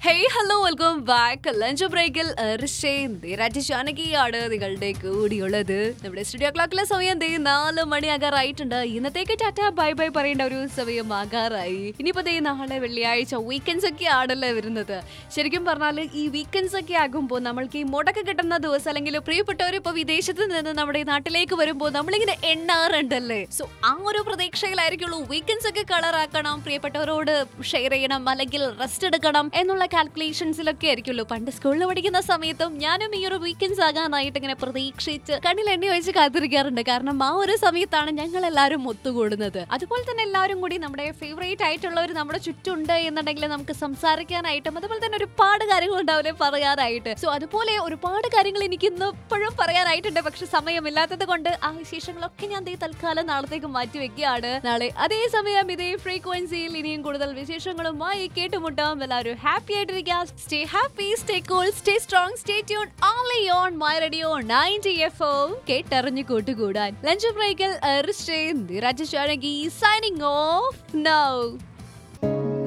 hey hello welcome back lunch ബ്രേക്കിൽ രാജശാനകിയാണ് നിങ്ങളുടെ കൂടിയുള്ളത് നമ്മുടെ സ്റ്റുഡിയോ ക്ലോക്കിലെ സമയം ദേ നാല് മണിയാകാറായിട്ടുണ്ട് ഇന്നത്തേക്ക് ടാറ്റ ബൈ ബൈ പറയേണ്ട ഒരു സമയം ആകാറായി ഇനിയിപ്പോ ദേ നാളെ വെള്ളിയാഴ്ച വീക്കെൻഡ്സ് ഒക്കെ ആണല്ലേ വരുന്നത് ശരിക്കും പറഞ്ഞാൽ ഈ വീക്കെൻഡ്സ് ഒക്കെ ആകുമ്പോൾ നമ്മൾക്ക് ഈ മുടക്ക് കിട്ടുന്ന ദിവസം അല്ലെങ്കിൽ പ്രിയപ്പെട്ടവർ ഇപ്പൊ വിദേശത്ത് നിന്ന് നമ്മുടെ നാട്ടിലേക്ക് വരുമ്പോൾ നമ്മളിങ്ങനെ എണ്ണാറുണ്ടല്ലേ സോ ആ ഒരു പ്രതീക്ഷയിലായിരിക്കുള്ളൂ വീക്കെൻഡ്സ് ഒക്കെ കളറാക്കണം പ്രിയപ്പെട്ടവരോട് ഷെയർ ചെയ്യണം അല്ലെങ്കിൽ റെസ്റ്റ് എടുക്കണം എന്നുള്ള കാൽക്കുലേഷൻസിലൊക്കെ ആയിരിക്കുള്ളൂ പണ്ട് സ്കൂളിൽ പഠിക്കുന്ന സമയത്തും ഞാനും ഈ ഒരു വീക്കെൻഡ്സ് ആകാനായിട്ട് ഇങ്ങനെ പ്രതീക്ഷിച്ച് കണ്ണിൽ എണ്ണ ഒഴിച്ച് കാത്തിരിക്കാറുണ്ട് കാരണം ആ ഒരു സമയത്താണ് ഞങ്ങൾ എല്ലാവരും ഒത്തുകൂടുന്നത് അതുപോലെ തന്നെ എല്ലാവരും കൂടി നമ്മുടെ ഫേവറേറ്റ് ആയിട്ടുള്ളവർ നമ്മുടെ ചുറ്റുണ്ട് എന്നുണ്ടെങ്കിൽ നമുക്ക് സംസാരിക്കാനായിട്ടും അതുപോലെ തന്നെ ഒരുപാട് കാര്യങ്ങൾ ഉണ്ടാവില്ലേ പറയാനായിട്ട് സോ അതുപോലെ ഒരുപാട് കാര്യങ്ങൾ എനിക്ക് ഇന്ന് ഇപ്പോഴും പറയാനായിട്ടുണ്ട് പക്ഷെ സമയമില്ലാത്തത് കൊണ്ട് ആ വിശേഷങ്ങളൊക്കെ ഞാൻ ദേ തൽക്കാലം നാളത്തേക്ക് മാറ്റി വെക്കുകയാണ് നാളെ അതേ സമയം ഇതേ ഫ്രീക്വൻസിയിൽ ഇനിയും കൂടുതൽ വിശേഷങ്ങളുമായി കേട്ടുമുട്ടാം എല്ലാവരും ഹാപ്പി ആയിട്ടിരിക്കുക stay happy stay cool stay strong stay tune only on my radio ninety F O കേട്ടറിഞ്ഞു കൂട്ടുകൂടാൻ ലഞ്ച് ബ്രേക്കിൽ രാജശാനകി സൈനിങ് ഓഫ് നൗ